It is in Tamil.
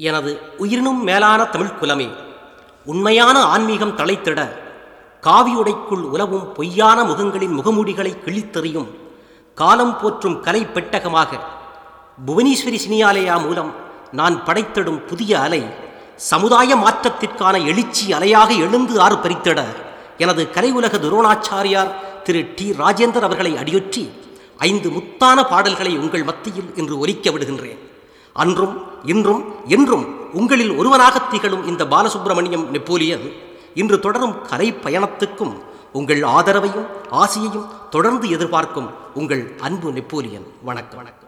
எனது உயிரினும் மேலான தமிழ் குலமே உண்மையான ஆன்மீகம் தலைத்திட காவியுடைக்குள் உலவும் பொய்யான முகங்களின் முகமூடிகளை கிழித்தெறியும் காலம் போற்றும் கலை பெட்டகமாக புவனேஸ்வரி சினியாலயா மூலம் நான் படைத்திடும் புதிய அலை சமுதாய மாற்றத்திற்கான எழுச்சி அலையாக எழுந்து ஆறு பறித்திட எனது கலை உலக துரோணாச்சாரியார் திரு டி ராஜேந்தர் அவர்களை அடியொற்றி ஐந்து முத்தான பாடல்களை உங்கள் மத்தியில் இன்று ஒலிக்க விடுகின்றேன் அன்றும் இன்றும் என்றும் உங்களில் ஒருவனாக திகழும் இந்த பாலசுப்பிரமணியம் நெப்போலியன் இன்று தொடரும் கலை பயணத்துக்கும் உங்கள் ஆதரவையும் ஆசையையும் தொடர்ந்து எதிர்பார்க்கும் உங்கள் அன்பு நெப்போலியன் வணக்கம் வணக்கம்